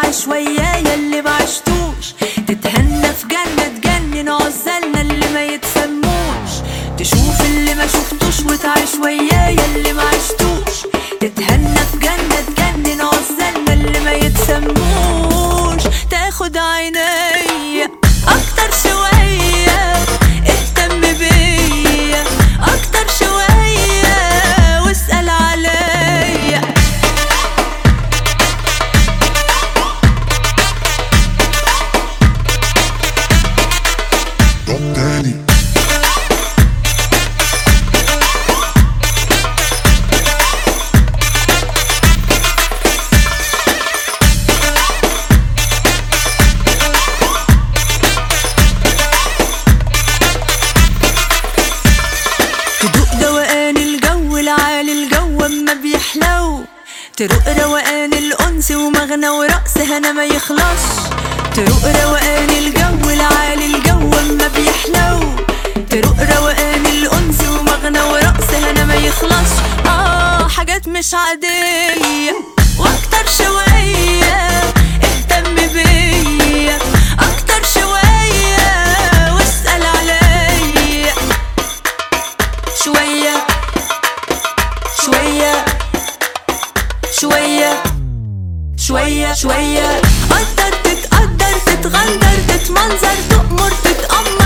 شوية يلي بعشتوش تتهنى في جنة تجنن عزلنا اللي ما يتسموش تشوف اللي ما شفتوش وتعيش وياه يلي ما عشتوش تتهنى في جنة تجنن عزلنا اللي ما يتسموش تاخد عيني اكتر شوية اهتم بيا اكتر شوية واسأل عليا Drop Danny. تدوق دوقان الجو العالي الجو اما بيحلو تروق روقان الانس ومغنى ورقص هنا ما يخلص تروق روقان الجو العالي الجو اما بيحلو تروق روقان الانس ومغنى ورقص هنا ما يخلص اه حاجات مش عادية واكتر شوية اهتم بيا اكتر شوية واسأل عليا شوية شوية شوية شوية شوية قدر تتقدر تتغندر تتمنظر تأمر تتأمر